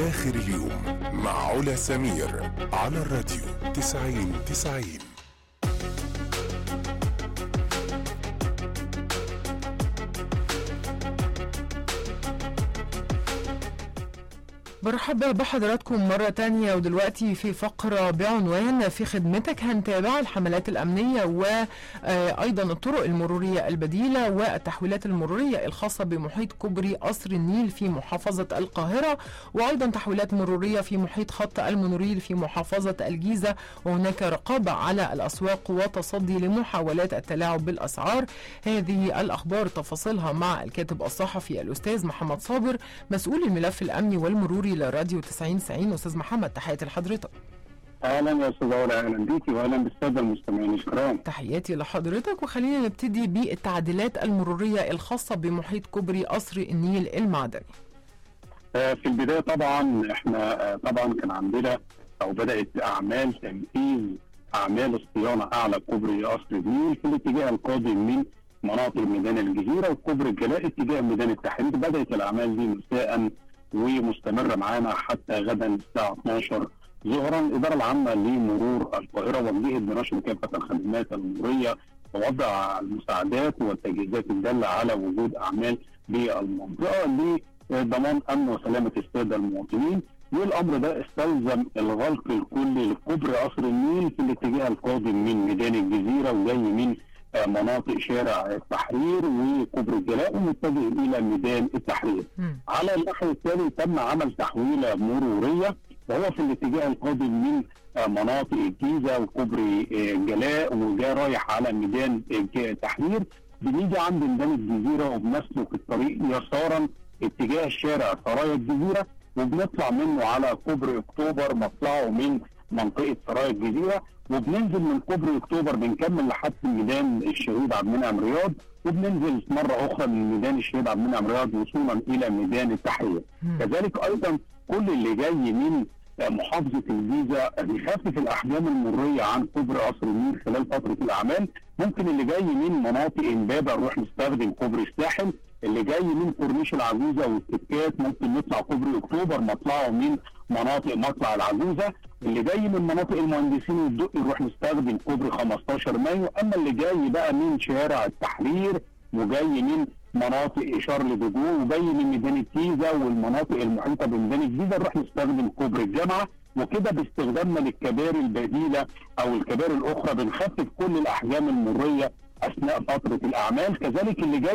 آخر اليوم مع علا سمير على الراديو تسعين تسعين برحب بحضراتكم مرة تانية ودلوقتي في فقرة بعنوان في خدمتك هنتابع الحملات الأمنية وأيضا الطرق المرورية البديلة والتحويلات المرورية الخاصة بمحيط كوبري قصر النيل في محافظة القاهرة وأيضا تحويلات مرورية في محيط خط المونوريل في محافظة الجيزة وهناك رقابة على الأسواق وتصدي لمحاولات التلاعب بالأسعار هذه الأخبار تفاصيلها مع الكاتب الصحفي الأستاذ محمد صابر مسؤول الملف الأمني والمروري لراديو 90 90 أستاذ محمد تحياتي لحضرتك اهلا يا استاذ علا اهلا بيكي واهلا بالساده المستمعين الكرام تحياتي لحضرتك وخلينا نبتدي بالتعديلات المرورية الخاصة بمحيط كوبري قصر النيل المعدني آه، في البدايه طبعا احنا آه، طبعا كان عندنا او بدات اعمال تنفيذ اعمال الصيانه اعلى كوبري قصر النيل في الاتجاه القادم من مناطق ميدان الجزيره وكوبري الجلاء اتجاه ميدان التحرير بدات الاعمال دي مساء ومستمره معانا حتى غدا الساعه 12 ظهرا الاداره العامه لمرور القاهره وجهت بنشر كافه الخدمات المروريه ووضع المساعدات والتجهيزات الداله على وجود اعمال بالمنطقه لضمان امن وسلامه الساده المواطنين والامر ده استلزم الغلق الكلي لكوبري قصر النيل في الاتجاه القادم من ميدان الجزيره وجاي من آه، مناطق شارع التحرير وكوبري الجلاء ومتجه الى ميدان التحرير. مم. على النحو الثاني تم عمل تحويله مروريه وهو في الاتجاه القادم من آه، مناطق الجيزه وكوبري آه، الجلاء وجاء رايح على ميدان الج- التحرير بنيجي عند ميدان الجزيره وبنسلك الطريق يسارا اتجاه شارع سرايا الجزيره وبنطلع منه على كوبري اكتوبر مطلعه من منطقه سرايا الجزيره وبننزل من كوبري اكتوبر بنكمل لحد ميدان الشهيد عبد المنعم رياض وبننزل مره اخرى من ميدان الشهيد عبد المنعم رياض وصولا الى ميدان التحرير. مم. كذلك ايضا كل اللي جاي من آه، محافظه الجيزه بيخفف الاحجام المريه عن كوبري قصر النيل خلال فتره الاعمال ممكن اللي جاي من مناطق امبابه نروح نستخدم كوبري الساحل اللي جاي من كورنيش العجوزه والسكات ممكن نطلع كوبري اكتوبر مطلعه من مناطق مطلع العجوزه اللي جاي من مناطق المهندسين والدقي نروح نستخدم كوبري 15 مايو اما اللي جاي بقى من شارع التحرير وجاي من مناطق شارل ديجو وجاي من ميدان الجيزه والمناطق المحيطه بميدان الجيزه نروح نستخدم كوبري الجامعه وكده باستخدامنا للكباري البديله او الكباري الاخرى بنخفف كل الاحجام المريه اثناء فتره الاعمال كذلك اللي جاي